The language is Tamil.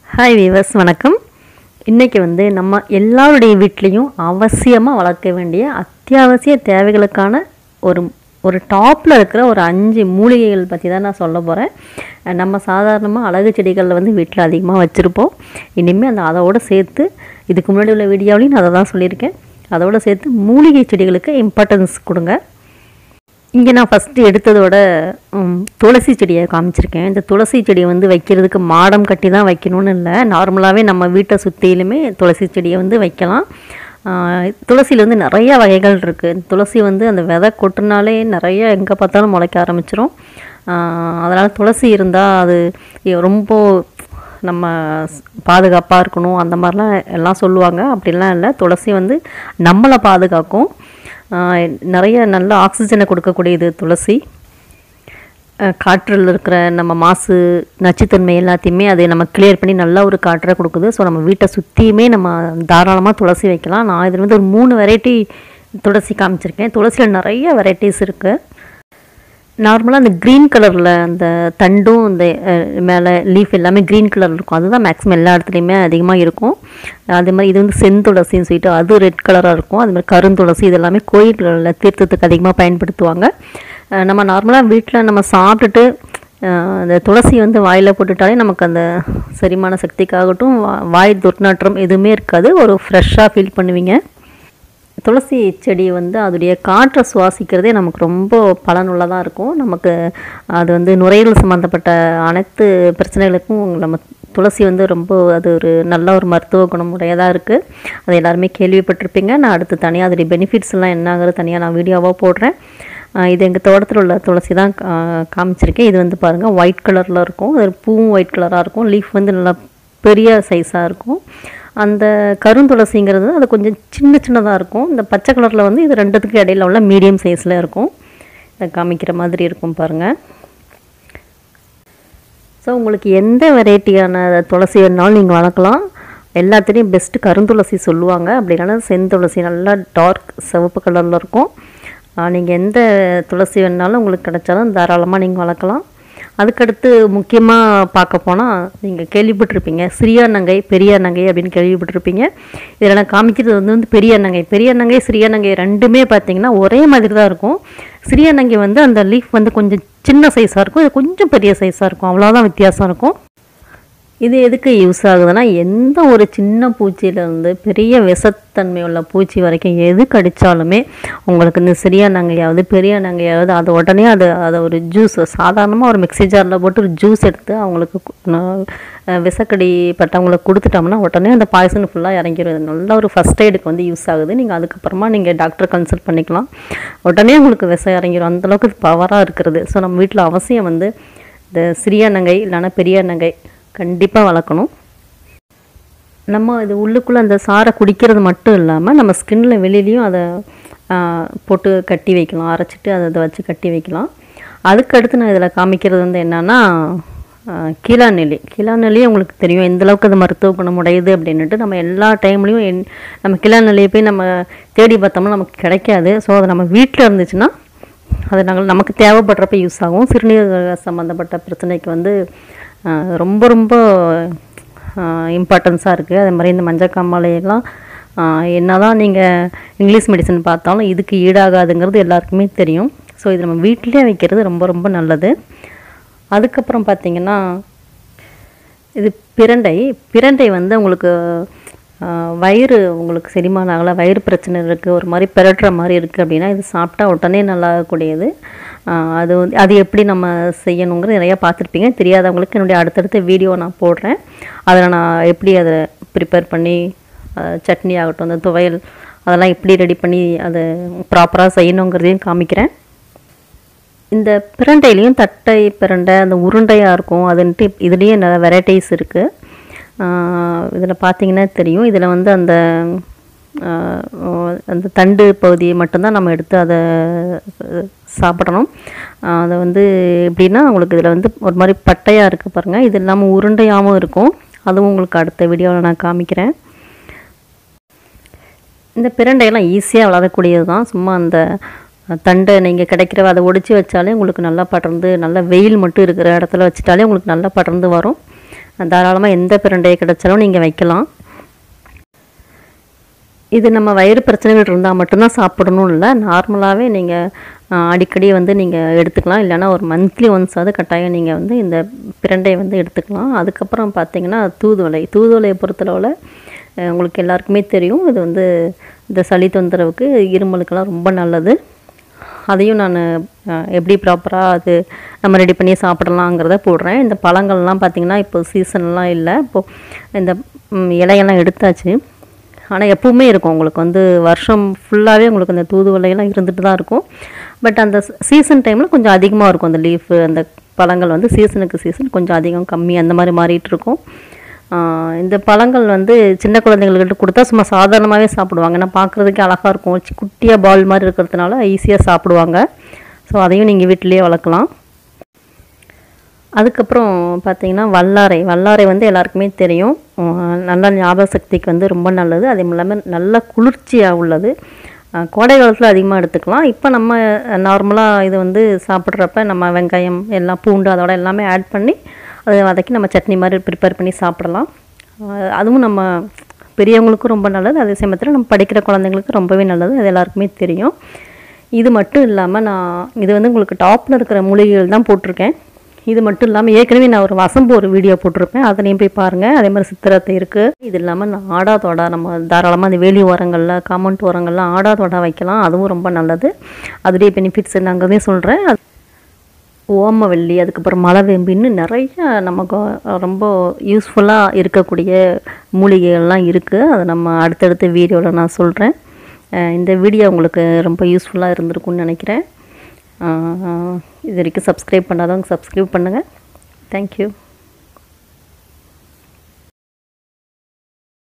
ஹாய் வீவர்ஸ் வணக்கம் இன்றைக்கி வந்து நம்ம எல்லாருடைய வீட்லேயும் அவசியமாக வளர்க்க வேண்டிய அத்தியாவசிய தேவைகளுக்கான ஒரு ஒரு டாப்பில் இருக்கிற ஒரு அஞ்சு மூலிகைகள் பற்றி தான் நான் சொல்ல போகிறேன் நம்ம சாதாரணமாக அழகு செடிகளில் வந்து வீட்டில் அதிகமாக வச்சுருப்போம் இனிமேல் அந்த அதோடு சேர்த்து இதுக்கு முன்னாடி உள்ள வீடியோவிலையும் நான் அதை தான் சொல்லியிருக்கேன் அதோடு சேர்த்து மூலிகை செடிகளுக்கு இம்பார்ட்டன்ஸ் கொடுங்க இங்கே நான் ஃபஸ்ட்டு எடுத்ததோட ம், துளசி செடியை காமிச்சிருக்கேன் இந்த துளசி செடியை வந்து வைக்கிறதுக்கு மாடம் கட்டி தான் வைக்கணும்னு இல்லை நார்மலாகவே நம்ம வீட்டை சுற்றிலுமே துளசி செடியை வந்து வைக்கலாம் துளசியில் வந்து நிறைய வகைகள் இருக்குது துளசி வந்து அந்த விதை கொட்டினாலே நிறைய எங்கே பார்த்தாலும் முளைக்க ஆரம்பிச்சிரும் அதனால் துளசி இருந்தால் அது எ- ரொம்ப நம்ம பாதுகாப்பாக இருக்கணும் அந்த மாதிரிலாம் எல்லாம் சொல்லுவாங்க அப்படிலாம் இல்லை துளசி வந்து நம்மளை பாதுகாக்கும் ஆஹ் நிறைய நல்ல ஆக்சிஜனை கொடுக்கக்கூடியது துளசி அஹ் காற்றில் இருக்கிற நம்ம மாசு நச்சுத்தன்மை எல்லாத்தையுமே அது நம்ம கிளியர் பண்ணி நல்ல ஒரு காற்றை கொடுக்குது ஸோ நம்ம வீட்டை சுற்றியுமே நம்ம தாராளமாக துளசி வைக்கலாம் நான் இதில் வந்து ஒரு மூணு வெரைட்டி துளசி காமிச்சிருக்கேன் துளசியில் நிறைய வெரைட்டிஸ் இருக்குது நார்மலாக அந்த க்ரீன் கலரில் அந்த தண்டும் இந்த மேலே லீஃப் எல்லாமே க்ரீன் கலர் இருக்கும் அதுதான் மேக்ஸிமம் எல்லா இடத்துலையுமே அதிகமாக இருக்கும் அதே மாதிரி இது வந்து செந்துளசின்னு சொல்லிட்டு அது ரெட் கலராக இருக்கும் அது மாதிரி கருந்துளசி இது எல்லாமே கோயில்களில் தீர்த்தத்துக்கு அதிகமாக பயன்படுத்துவாங்க அஹ் நம்ம நார்மலாக வீட்டில் நம்ம சாப்பிட்டுட்டு அஹ் அந்த துளசி வந்து வாயில் போட்டுட்டாலே நமக்கு அந்த செரிமான சக்திக்காகட்டும் வா- வாய் துர்நாற்றம் எதுவுமே இருக்காது ஒரு ஃப்ரெஷ்ஷாக ஃபீல் பண்ணுவீங்க துளசி செடி வந்து அதோடைய காற்றை சுவாசிக்கிறதே நமக்கு ரொம்ப பயனுள்ளதாக இருக்கும் நமக்கு அது வந்து நுரையீரல் சம்மந்தப்பட்ட அனைத்து பிரச்சனைகளுக்கும் நம்ம துளசி வந்து ரொம்ப அது ஒரு நல்ல ஒரு மருத்துவ குணமுடையதாக இருக்குது அது எல்லாருமே கேள்விப்பட்டிருப்பீங்க நான் அடுத்து தனியாக அதோடைய பெனிஃபிட்ஸ் எல்லாம் என்னங்கிறது தனியாக நான் வீடியோவாக போடுறேன் ஆஹ் இது எங்கள் தோட்டத்தில் உள்ள துளசி தான் கா- காமிச்சிருக்கேன் இது வந்து பாருங்கள் ஒயிட் கலரில் இருக்கும் அது பூவும் ஒயிட் கலராக இருக்கும் லீஃப் வந்து நல்லா பெரிய சைஸாக இருக்கும் அந்த கருந்துளசிங்கிறது அது கொஞ்சம் சின்ன சின்னதாக இருக்கும் இந்த பச்சை கலரில் வந்து இது ரெண்டுத்துக்கு இடையில உள்ள மீடியம் சைஸில் இருக்கும் இதை காமிக்கிற மாதிரி இருக்கும் பாருங்கள் ஸோ உங்களுக்கு எந்த வெரைட்டியான துளசி வேணாலும் நீங்கள் வளர்க்கலாம் எல்லாத்துலேயும் பெஸ்ட்டு கருந்துளசி சொல்லுவாங்க அப்படி இல்லைன்னா செந்துளசி நல்லா டார்க் சிவப்பு கலரில் இருக்கும் நீங்கள் எந்த துளசி வேணாலும் உங்களுக்கு கிடைச்சாலும் தாராளமாக நீங்கள் வளர்க்கலாம் அதுக்கடுத்து முக்கியமாக பார்க்க போனால் நீங்கள் கேள்விப்பட்டிருப்பீங்க சிறிய நங்கை பெரிய நங்கை அப்படின்னு கேள்விப்பட்டிருப்பீங்க இதில் நான் காமிக்கிறது வந்து வந்து பெரிய நங்கை பெரிய நங்கை சிறிய நங்கை ரெண்டுமே பார்த்தீங்கன்னா ஒரே மாதிரி தான் இருக்கும் சிறிய நங்கை வந்து அந்த லீஃப் வந்து கொஞ்சம் சின்ன சைஸாக இருக்கும் இது கொஞ்சம் பெரிய சைஸாக இருக்கும் அவ்வளோதான் வித்தியாசம் இருக்கும் இது எதுக்கு யூஸ் ஆகுதுன்னா எந்த ஒரு சின்ன பூச்சியிலேருந்து பெரிய விஷத்தன்மை உள்ள பூச்சி வரைக்கும் எது கடித்தாலுமே உங்களுக்கு இந்த சிறிய நங்கையாவது பெரிய நங்கையாவது அது உடனே அது அதை ஒரு ஜூஸ் சாதாரணமாக ஒரு மிக்ஸி ஜாரில் போட்டு ஒரு ஜூஸ் எடுத்து அவங்களுக்கு கு- ந- அஹ் விஷக்கடி பட்டவங்களுக்கு கொடுத்துட்டோம்னா உடனே அந்த பாய்சன் ஃபுல்லாக இறங்கிடும் இது நல்ல ஒரு ஃபஸ்ட் எய்டுக்கு வந்து யூஸ் ஆகுது நீங்கள் அதுக்கப்புறமா நீங்கள் டாக்டர் கன்சல்ட் பண்ணிக்கலாம் உடனே உங்களுக்கு விஷம் இறங்கிடும் அந்தளவுக்கு பவராக இருக்கிறது ஸோ நம்ம வீட்டில் அவசியம் வந்து இந்த சிறிய நங்கை இல்லைன்னா பெரிய நங்கை கண்டிப்பாக வளர்க்கணும் நம்ம இது உள்ளுக்குள்ளே அந்த சாரை குடிக்கிறது மட்டும் இல்லாமல் நம்ம ஸ்கின்ல வெளியிலையும் அதை ஆ, போட்டு கட்டி வைக்கலாம் அரைச்சிட்டு அதை அதை வச்சு கட்டி வைக்கலாம் அதுக்கடுத்து நான் இதில் காமிக்கிறது வந்து என்னன்னா ஆ, கீழாநெல்லி கீழாநெல்லி உங்களுக்கு தெரியும் எந்த அளவுக்கு அது மருத்துவ குணம் உடையுது அப்படின்னுட்டு நம்ம எல்லா டைம்லையும் என் நம்ம கீழாநெல்லியை போய் நம்ம தேடி பார்த்தோம்னா நமக்கு கிடைக்காது ஸோ அது நம்ம வீட்டில் இருந்துச்சுன்னா அது நாங்கள் நமக்கு தேவைப்படுறப்ப யூஸ் ஆகும் சிறுநீரக சம்மந்தப்பட்ட பிரச்சனைக்கு வந்து ஆஹ், ரொம்ப ரொம்ப இம்பார்ட்டன்ஸாக இருக்குது அதே மாதிரி இந்த மஞ்சக்காமாலையெல்லாம் என்ன தான் நீங்கள் இங்கிலீஷ் மெடிசன் பார்த்தாலும் இதுக்கு ஈடாகாதுங்கிறது எல்லாருக்குமே தெரியும் ஸோ இது நம்ம வீட்டிலே வைக்கிறது ரொம்ப ரொம்ப நல்லது அதுக்கப்புறம் பார்த்தீங்கன்னா இது பிரண்டை பிரண்டை வந்து உங்களுக்கு ஆஹ், வயிறு உங்களுக்கு செரிமானம் ஆகலை வயிறு பிரச்சனை இருக்குது ஒரு மாதிரி பிரட்டுற மாதிரி இருக்குது அப்படின்னா இது சாப்பிட்டா உடனே நல்லாகக்கூடியது ஆஹ், அது வந்து அது எப்படி நம்ம செய்யணுங்கிறது நிறையா பார்த்துருப்பீங்க தெரியாதவங்களுக்கு என்னுடைய அடுத்தடுத்த வீடியோ நான் போடுறேன் அதில் நான் எப்படி அதை ப்ரிப்பேர் பண்ணி ஆஹ், சட்னி ஆகட்டும் அந்த துவையல் அதெல்லாம் எப்படி ரெடி பண்ணி அதை ப்ராப்பராக செய்யணுங்கிறதையும் காமிக்கிறேன் இந்த பிரண்டையிலையும் தட்டை பிரண்டை அந்த உருண்டையாக இருக்கும் அதுன்ட்டு இதுலேயே நிறைய வெரைட்டிஸ் இருக்குது இதில் பார்த்தீங்கன்னா தெரியும் இதில் வந்து அந்த ஆஹ், அந்த தண்டு பகுதியை மட்டும்தான் நம்ம எடுத்து அதை அஹ், சாப்பிடணும் ஆஹ், அதை வந்து எப்படின்னா உங்களுக்கு இதில் வந்து ஒரு மாதிரி பட்டையாக இருக்குது பாருங்கள் இது இல்லாமல் உருண்டையாகவும் இருக்கும் அதுவும் உங்களுக்கு அடுத்த வீடியோவில் நான் காமிக்கிறேன் இந்த பிரண்டையெல்லாம் ஈஸியாக வளரக்கூடியது தான் சும்மா அந்த தண்டை நீங்கள் கிடைக்கிற அதை ஒடிச்சு வச்சாலே உங்களுக்கு நல்லா படர்ந்து நல்லா வெயில் மட்டும் இருக்கிற இடத்துல வச்சுட்டாலே உங்களுக்கு நல்லா படர்ந்து வரும் தாராளமாக எந்த பிரண்டையை கிடைச்சாலும் நீங்கள் வைக்கலாம் இது நம்ம வயிறு பிரச்சனைகள் இருந்தால் மட்டும்தான் சாப்பிடணும் இல்லை நார்மலாகவே நீங்கள் அடிக்கடி வந்து நீங்கள் எடுத்துக்கலாம் இல்லைன்னா ஒரு மந்த்லி ஒன்ஸாவது கட்டாயம் நீங்கள் வந்து இந்த பிரண்டையை வந்து எடுத்துக்கலாம் அதுக்கப்புறம் பார்த்தீங்கன்னா தூதுவளை தூதுவளையை பொறுத்தளவில் அஹ், உங்களுக்கு எல்லாருக்குமே தெரியும் இது வந்து இந்த சளி தொந்தரவுக்கு இருமலுக்கெல்லாம் ரொம்ப நல்லது அதையும் நான் எப்படி ப்ராப்பராக அது நம்ம ரெடி பண்ணி சாப்பிடலாங்கிறத போடுறேன் இந்த பழங்கள்லாம் பார்த்திங்கன்னா இப்போ சீசன்லாம் இல்லை இப்போது இந்த ம், இலையெல்லாம் எடுத்தாச்சு ஆனால் எப்பவுமே இருக்கும் உங்களுக்கு வந்து வருஷம் ஃபுல்லாகவே உங்களுக்கு அந்த தூதுவளையெல்லாம் இருந்துட்டு தான் இருக்கும் பட் அந்த சீசன் டைமில் கொஞ்சம் அதிகமாக இருக்கும் அந்த லீஃபு அந்த பழங்கள் வந்து சீசனுக்கு சீசன் கொஞ்சம் அதிகம் கம்மி அந்த மாதிரி மாறிட்டு இருக்கும் ஆஹ் இந்த பழங்கள் வந்து சின்ன குழந்தைங்கள்கிட்ட கொடுத்தா சும்மா சாதாரணமாகவே சாப்பிடுவாங்க ஏன்னா பார்க்குறதுக்கே அழகாக இருக்கும் சி- குட்டியா பால் மாதிரி இருக்கிறதுனால ஈஸியாக சாப்பிடுவாங்க ஸோ அதையும் நீங்கள் வீட்டிலேயே வளர்க்கலாம் அதுக்கப்புறம் பார்த்தீங்கன்னா வல்லாரை வல்லாரை வந்து எல்லாருக்குமே தெரியும் உம், நல்ல ஞாபக சக்திக்கு வந்து ரொம்ப நல்லது அதே இல்லாமல் நல்ல குளிர்ச்சியாக உள்ளது அஹ், கோடை காலத்தில் அதிகமாக எடுத்துக்கலாம் இப்போ நம்ம நார்மலாக இது வந்து சாப்பிட்றப்ப நம்ம வெங்காயம் எல்லாம் பூண்டு அதோட எல்லாமே ஆட் பண்ணி அதை வதக்கி நம்ம சட்னி மாதிரி ப்ரிப்பேர் பண்ணி சாப்பிடலாம் அஹ், அதுவும் நம்ம பெரியவங்களுக்கும் ரொம்ப நல்லது அதே சமயத்தில் நம்ம படிக்கிற குழந்தைங்களுக்கு ரொம்பவே நல்லது அது எல்லாருக்குமே தெரியும் இது மட்டும் இல்லாமல் நான் இது வந்து உங்களுக்கு டாப்பில் இருக்கிற மூலிகைகள் தான் போட்டிருக்கேன் இது மட்டும் இல்லாமல் ஏற்கனவே நான் ஒரு வசம்பு ஒரு வீடியோ போட்டிருப்பேன் அதையும் போய் பாருங்கள் அதே மாதிரி சித்திரத்தை இருக்குது இது இல்லாமல் நான் ஆடாதோடா நம்ம தாராளமாக அந்த வேலி ஓரங்களில் காமௌண்ட் ஓரங்கள்லாம் ஆடாதோடா வைக்கலாம் அதுவும் ரொம்ப நல்லது அதோடைய பெனிஃபிட்ஸ் என்னங்கிறதையும் சொல்கிறேன் ஓமவல்லி அதுக்கப்புறம் மலவேம்பின்னு நிறைய நமக்கு ரொம்ப யூஸ்ஃபுல்லாக இருக்கக்கூடிய மூலிகைகள்லாம் இருக்குது அதை நம்ம அடுத்தடுத்த வீடியோவில் நான் சொல்கிறேன் இந்த வீடியோ உங்களுக்கு ரொம்ப யூஸ்ஃபுல்லாக இருந்திருக்கும்னு நினைக்கிறேன் அஹ் இது வரைக்கும் சப்ஸ்கிரைப் பண்ணாதவங்க சப்ஸ்கிரைப் பண்ணுங்கள் தேங்க்யூ